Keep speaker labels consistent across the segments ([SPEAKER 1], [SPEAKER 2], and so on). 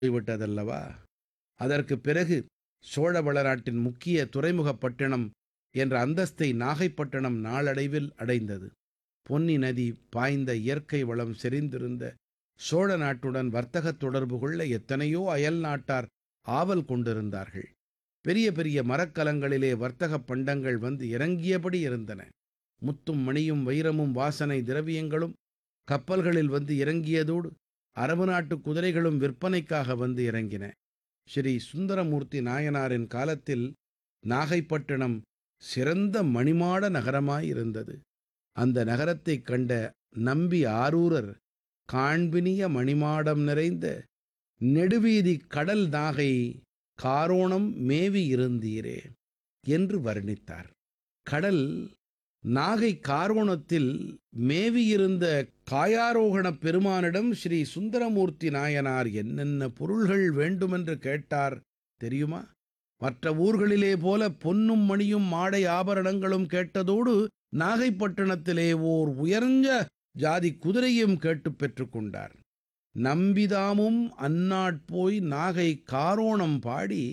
[SPEAKER 1] போய்விட்டதல்லவா அதற்குப் பிறகு சோழவள நாட்டின் முக்கிய துறைமுகப் பட்டணம் என்ற அந்தஸ்தை நாகைப்பட்டினம் நாளடைவில் அடைந்தது பொன்னி நதி பாய்ந்த இயற்கை வளம் செறிந்திருந்த சோழ நாட்டுடன் வர்த்தகத் தொடர்பு கொள்ள எத்தனையோ அயல் நாட்டார் ஆவல் கொண்டிருந்தார்கள் பெரிய பெரிய மரக்கலங்களிலே வர்த்தகப் பண்டங்கள் வந்து இறங்கியபடி இருந்தன முத்தும் மணியும் வைரமும் வாசனை திரவியங்களும் கப்பல்களில் வந்து இறங்கியதோடு அரபு நாட்டு குதிரைகளும் விற்பனைக்காக வந்து இறங்கின ஸ்ரீ சுந்தரமூர்த்தி நாயனாரின் காலத்தில் நாகைப்பட்டினம் சிறந்த மணிமாட நகரமாயிருந்தது அந்த நகரத்தைக் கண்ட நம்பி ஆரூரர் காண்பினிய மணிமாடம் நிறைந்த நெடுவீதி கடல் நாகை காரோணம் மேவி இருந்தீரே என்று வர்ணித்தார் கடல் நாகை காரோணத்தில் மேவியிருந்த காயாரோகணப் பெருமானிடம் ஸ்ரீ சுந்தரமூர்த்தி நாயனார் என்னென்ன பொருள்கள் வேண்டுமென்று கேட்டார் தெரியுமா மற்ற ஊர்களிலே போல பொன்னும் மணியும் மாடை ஆபரணங்களும் கேட்டதோடு நாகைப்பட்டினத்திலே ஓர் உயர்ந்த ஜாதி குதிரையும் கேட்டுப் பெற்றுக்கொண்டார் நம்பிதாமும் அந்நாட்போய் நாகை காரோணம் பாடி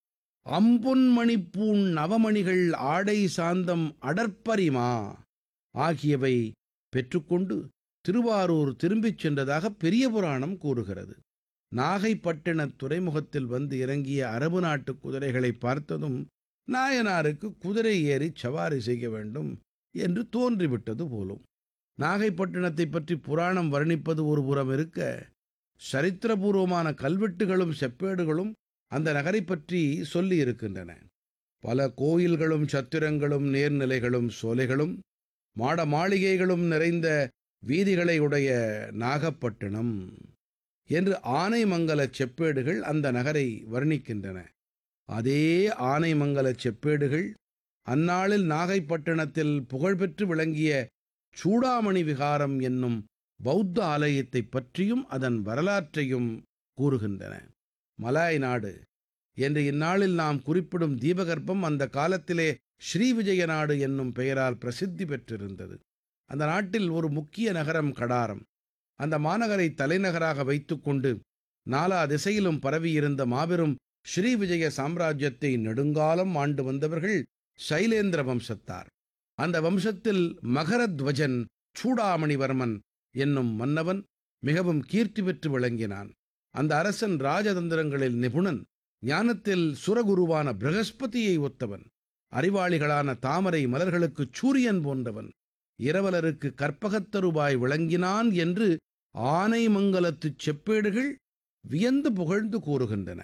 [SPEAKER 1] அம்பொன்மணிப்பூண் நவமணிகள் ஆடை சாந்தம் அடற்பரிமா ஆகியவை பெற்றுக்கொண்டு திருவாரூர் திரும்பிச் சென்றதாக பெரிய புராணம் கூறுகிறது நாகைப்பட்டினத் துறைமுகத்தில் வந்து இறங்கிய அரபு நாட்டு குதிரைகளை பார்த்ததும் நாயனாருக்கு குதிரை ஏறிச் சவாரி செய்ய வேண்டும் என்று தோன்றிவிட்டது போலும் நாகைப்பட்டினத்தைப் பற்றி புராணம் வர்ணிப்பது ஒரு புறம் இருக்க சரித்திரபூர்வமான கல்வெட்டுகளும் செப்பேடுகளும் அந்த நகரைப் பற்றி சொல்லி இருக்கின்றன பல கோயில்களும் சத்திரங்களும் நீர்நிலைகளும் சோலைகளும் மாட மாளிகைகளும் நிறைந்த வீதிகளை உடைய நாகப்பட்டினம் என்று ஆனைமங்கலச் செப்பேடுகள் அந்த நகரை வர்ணிக்கின்றன அதே ஆனைமங்கலச் செப்பேடுகள் அந்நாளில் நாகைப்பட்டினத்தில் புகழ்பெற்று விளங்கிய சூடாமணி விகாரம் என்னும் பௌத்த ஆலயத்தைப் பற்றியும் அதன் வரலாற்றையும் கூறுகின்றன மலாய் நாடு என்று இந்நாளில் நாம் குறிப்பிடும் தீபகற்பம் அந்த காலத்திலே ஸ்ரீவிஜய நாடு என்னும் பெயரால் பிரசித்தி பெற்றிருந்தது அந்த நாட்டில் ஒரு முக்கிய நகரம் கடாரம் அந்த மாநகரை தலைநகராக வைத்துக்கொண்டு நாலா திசையிலும் பரவியிருந்த மாபெரும் ஸ்ரீவிஜய சாம்ராஜ்யத்தை நெடுங்காலம் ஆண்டு வந்தவர்கள் சைலேந்திர வம்சத்தார் அந்த வம்சத்தில் மகரத்வஜன் சூடாமணிவர்மன் என்னும் மன்னவன் மிகவும் கீர்த்தி பெற்று விளங்கினான் அந்த அரசன் ராஜதந்திரங்களில் நிபுணன் ஞானத்தில் சுரகுருவான பிரகஸ்பதியை ஒத்தவன் அறிவாளிகளான தாமரை மலர்களுக்கு சூரியன் போன்றவன் இரவலருக்கு கற்பகத்தருவாய் விளங்கினான் என்று ஆனைமங்கலத்துச் செப்பேடுகள் வியந்து புகழ்ந்து கூறுகின்றன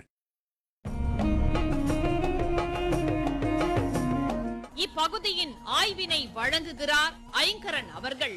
[SPEAKER 2] இப்பகுதியின் ஆய்வினை வழங்குகிறார் ஐங்கரன் அவர்கள்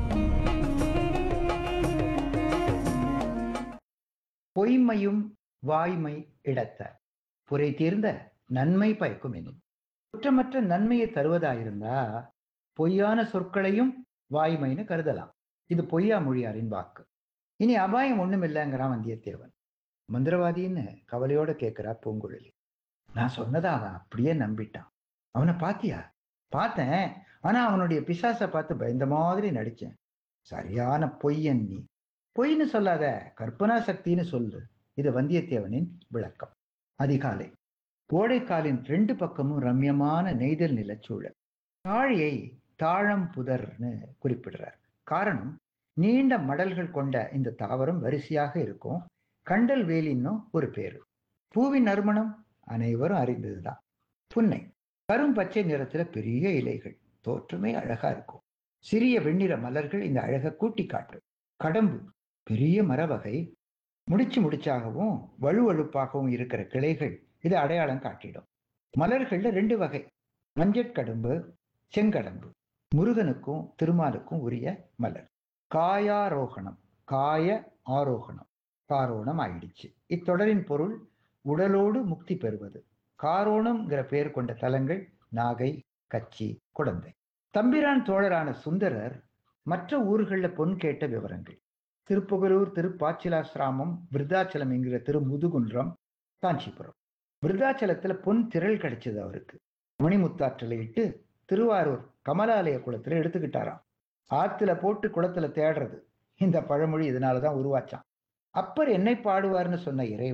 [SPEAKER 3] பொய்மையும் வாய்மை இடத்த புரை தீர்ந்த நன்மை பயக்கும் எனின் குற்றமற்ற நன்மையை தருவதாயிருந்தா பொய்யான சொற்களையும் வாய்மைன்னு கருதலாம் இது பொய்யா மொழியாரின் வாக்கு இனி அபாயம் ஒண்ணுமில்லைங்கிறான் வந்தியத்தேவன் மந்திரவாதின்னு கவலையோட கேட்கிறா பூங்குழலி நான் சொன்னதை அவன் அப்படியே நம்பிட்டான் அவனை பாத்தியா பார்த்தேன் ஆனா அவனுடைய பிசாசை பார்த்து பயந்த மாதிரி நடிச்சேன் சரியான பொய்யன் நீ பொய்ன்னு சொல்லாத கற்பனா சக்தின்னு சொல்லு இது வந்தியத்தேவனின் விளக்கம் அதிகாலை கோடைக்காலின் ரெண்டு பக்கமும் ரம்யமான நெய்தல் நிலச்சூழல் தாழியை தாழம் புதர்னு குறிப்பிடுறார் காரணம் நீண்ட மடல்கள் கொண்ட இந்த தாவரம் வரிசையாக இருக்கும் கண்டல் வேலின்னும் ஒரு பேரு பூவின் நறுமணம் அனைவரும் அறிந்ததுதான் புன்னை கரும் பச்சை நிறத்துல பெரிய இலைகள் தோற்றமே அழகா இருக்கும் சிறிய வெண்ணிற மலர்கள் இந்த அழகை கூட்டி காட்டும் கடம்பு பெரிய மரவகை முடிச்சு முடிச்சாகவும் வலுவழுப்பாகவும் இருக்கிற கிளைகள் இது அடையாளம் காட்டிடும் மலர்கள்ல ரெண்டு வகை மஞ்சட்கடம்பு செங்கடம்பு முருகனுக்கும் திருமாலுக்கும் உரிய மலர் காயாரோகணம் காய ஆரோகணம் காரோணம் ஆயிடுச்சு இத்தொடரின் பொருள் உடலோடு முக்தி பெறுவது காரோணம்ங்கிற பெயர் கொண்ட தலங்கள் நாகை கச்சி குடந்தை தம்பிரான் தோழரான சுந்தரர் மற்ற ஊர்களில் பொன் கேட்ட விவரங்கள் திருப்புகலூர் திருப்பாச்சிலாசிராமம் விருத்தாச்சலம் என்கிற திரு முதுகுன்றம் காஞ்சிபுரம் விருத்தாச்சலத்துல பொன் திரள் கிடைச்சது அவருக்கு மணிமுத்தாற்றலை இட்டு திருவாரூர் கமலாலய குளத்துல எடுத்துக்கிட்டாராம் ஆத்துல போட்டு குளத்துல தேடுறது இந்த பழமொழி இதனாலதான் உருவாச்சான் அப்பர் என்னை பாடுவார்னு சொன்ன இறைவன்